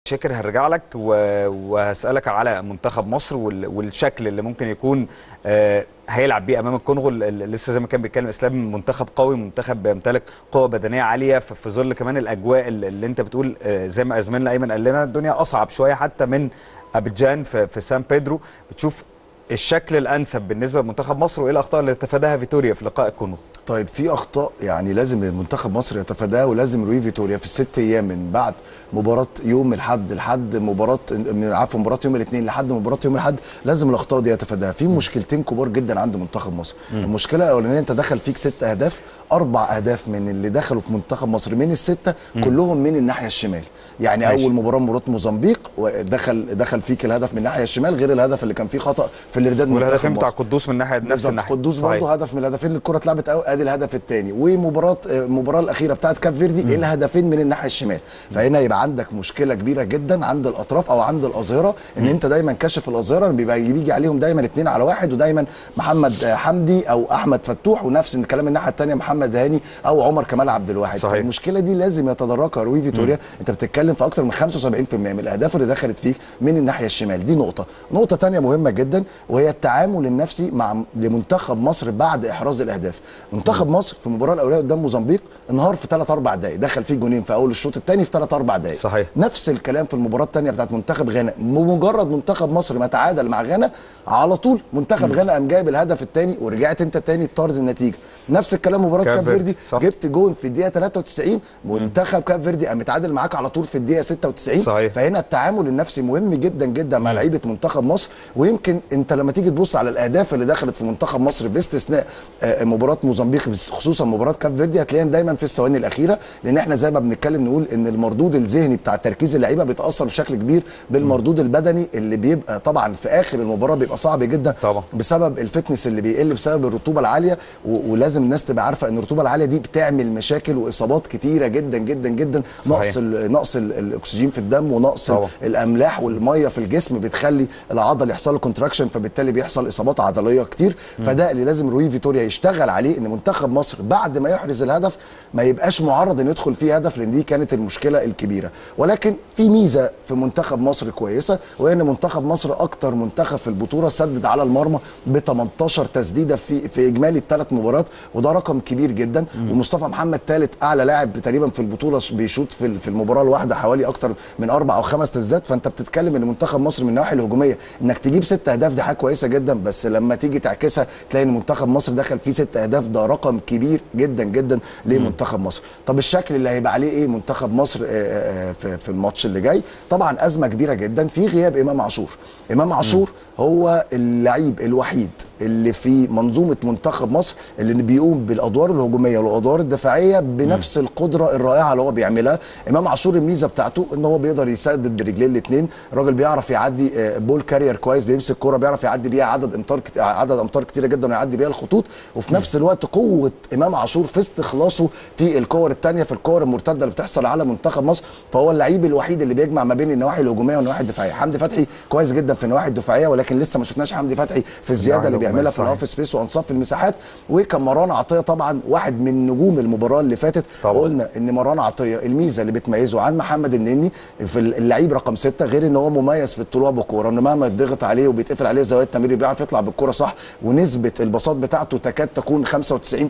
شاكر هرجع لك و- وهسالك على منتخب مصر وال- والشكل اللي ممكن يكون آه، هيلعب بيه امام الكونغو ال- ال- لسه زي ما كان بيتكلم اسلام منتخب قوي منتخب بيمتلك قوه بدنيه عاليه ف- في ظل كمان الاجواء اللي اللي انت بتقول آه، زي ما زميلنا ايمن قال لنا الدنيا اصعب شويه حتى من ابيجان في, في سان بيدرو بتشوف الشكل الانسب بالنسبه لمنتخب مصر وايه الاخطاء اللي تفاداها فيتوريا في لقاء الكونغو طيب في اخطاء يعني لازم منتخب مصر يتفاداها ولازم روي فيتوريا في الست ايام من بعد مباراه يوم الاحد لحد مباراه من- عفوا مباراه يوم الاثنين لحد مباراه يوم الاحد لازم الاخطاء دي يتفاداها في مشكلتين كبار جدا عند منتخب مصر المشكله الاولانيه انت دخل فيك ست اهداف اربع اهداف من اللي دخلوا في منتخب مصر من السته كلهم من الناحيه الشمال يعني ماشي. اول مباراه مباراه موزمبيق ودخل دخل فيك الهدف من الناحيه الشمال غير الهدف اللي كان فيه خطا في الارداد من والهدفين منتخب بتاع مصر. قدوس من ناحيه نفس بالظبط. الناحيه قدوس صحيح. برضه هدف من الهدفين اللي الكره اتلعبت قوي ادي الهدف الثاني ومباراه آه، المباراه الاخيره بتاعت كاب فيردي الهدفين من الناحيه الشمال فهنا يبقى عندك مشكله كبيره جدا عند الاطراف او عند الاظهره ان انت دايما كاشف الاظهره بيبقى بيجي عليهم دايما اثنين على واحد ودايما محمد آه، حمدي او احمد فتوح ونفس الكلام الناحيه الثانيه محمد هاني او عمر كمال عبد الواحد صحيح. فالمشكله دي لازم يتداركها روي فيتوريا انت بتتكلم في اكتر من 75% من الاهداف اللي دخلت فيك من الناحيه الشمال دي نقطه نقطه تانية مهمه جدا وهي التعامل النفسي مع لمنتخب مصر بعد احراز الاهداف منتخب مصر في المباراه الاولانيه قدام موزمبيق انهار في 3 4 دقائق دخل فيه جونين في اول الشوط الثاني في 3 4 دقائق صحيح. نفس الكلام في المباراه الثانيه بتاعت منتخب غانا بمجرد منتخب مصر ما تعادل مع غانا على طول منتخب غانا قام جايب الهدف الثاني ورجعت انت تاني تطرد النتيجه نفس الكلام مباراه كاب كاب فيردي. فيردي صح. جبت جون في الدقيقه 93 منتخب كاب فيردي قام متعادل معاك على طول في الدقيقه 96 صحيح. فهنا التعامل النفسي مهم جدا جدا مع لعيبه منتخب مصر ويمكن انت لما تيجي تبص على الاهداف اللي دخلت في منتخب مصر باستثناء آه، مباراه موزمبيق بس- خصوصا مباراه كاب فيردي هتلاقيها دايما في الثواني الاخيره لان احنا زي ما بنتكلم نقول ان المردود الذهني بتاع تركيز اللعيبه بيتاثر بشكل كبير بالمردود البدني اللي بيبقى طبعا في اخر المباراه بيبقى صعب جدا طبعا. بسبب الفتنس اللي بيقل بسبب الرطوبه العاليه و- ولازم الناس تبقى عارفه ان الرطوبه العاليه دي بتعمل مشاكل واصابات كتيره جدا جدا جدا صحيح. نقص ال- نقص ال- الاكسجين في الدم ونقص طبعا. الاملاح والميه في الجسم بتخلي العضل يحصل له كونتراكشن فبالتالي بيحصل اصابات عضليه كتير فده اللي لازم روي فيتوريا يشتغل عليه ان منتخب مصر بعد ما يحرز الهدف ما يبقاش معرض ان يدخل فيه هدف لان دي كانت المشكله الكبيره ولكن في ميزه في منتخب مصر كويسه وهي ان منتخب مصر اكتر منتخب في البطوله سدد على المرمى ب 18 تسديده في في اجمالي الثلاث مباريات وده رقم كبير جدا ومصطفى محمد ثالث اعلى لاعب تقريبا في البطوله بيشوط في في المباراه الواحده حوالي اكتر من اربع او خمس تسديدات فانت بتتكلم ان منتخب مصر من الناحيه الهجوميه انك تجيب ست اهداف دي حاجه كويسه جدا بس لما تيجي تعكسها تلاقي ان منتخب مصر دخل فيه ست اهداف ده رقم كبير جدا جدا لمنتخب مصر طب الشكل اللي هيبقى عليه ايه منتخب مصر آه، آه، في في الماتش اللي جاي طبعا ازمه كبيره جدا في غياب امام عاشور امام عاشور هو اللعيب الوحيد اللي في منظومه منتخب مصر اللي بيقوم بالادوار الهجوميه والادوار الدفاعيه بنفس القدره الرائعه اللي هو بيعملها امام عاشور الميزه بتاعته ان هو بيقدر يسدد برجليه الاثنين الراجل بيعرف يعدي آه، بول كارير كويس بيمسك كوره بيعرف يعدي بيها عدد امتار كت... عدد امتار كتيره جدا ويعدي بيها الخطوط وفي نفس الوقت قوه امام عاشور في استخلاصه في الكور الثانيه في الكور المرتده اللي بتحصل على منتخب مصر فهو اللعيب الوحيد اللي بيجمع ما بين النواحي الهجوميه والنواحي الدفاعيه حمدي فتحي كويس جدا في النواحي الدفاعيه ولكن لسه ما شفناش حمدي فتحي في الزياده اللي الهجومية، بيعملها في صحيح. الاوف سبيس وانصاف المساحات وكان مروان عطيه طبعا واحد من نجوم المباراه اللي فاتت طبعا. قلنا ان مروان عطيه الميزه اللي بتميزه عن محمد النني في اللعيب رقم ستة غير ان هو مميز في الطلوع بالكوره انه مهما يضغط عليه وبيتقفل عليه زوايا التمرير بيعرف يطلع بالكوره صح ونسبه الباصات بتاعته تكاد تكون 95%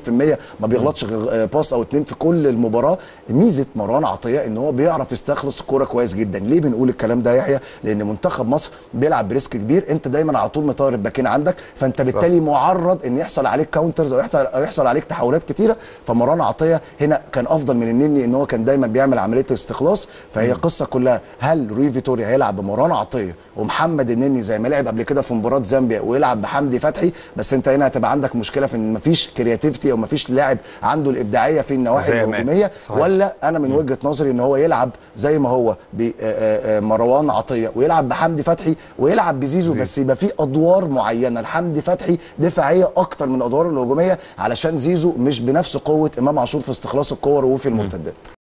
ما بيغلطش غير آه، باص او اتنين في كل المباراه ميزه مروان عطيه ان هو بيعرف يستخلص الكوره كويس جدا ليه بنقول الكلام ده يا يحيى لان منتخب مصر بيلعب بريسك كبير انت دايما على طول مطار الباكين عندك فانت بالتالي معرض ان يحصل عليك كاونترز او يحصل او يحصل عليك تحولات كتيره فمروان عطيه هنا كان افضل من النني ان هو كان دايما بيعمل عمليه استخلاص فهي القصه كلها هل روي فيتوريا هيلعب بمروان عطيه ومحمد النني زي ما لعب قبل كده في مباراه زامبيا ويلعب بحمدي فتحي بس انت هنا هتبقى عندك مشكله في ان مفيش كرياتيفيتي او مفيش لاعب عنده الابداعيه في النواحي زي ما. الهجوميه صحيح. ولا انا من وجهه نظري ان هو يلعب زي ما هو بمروان عطيه ويلعب بحمدي فتحي ويلعب بزيزو بس يبقى في ادوار معينه لحمدي فتحي دفاعيه اكتر من ادوار الهجوميه علشان زيزو مش بنفس قوه امام عاشور في استخلاص الكور وفي المرتدات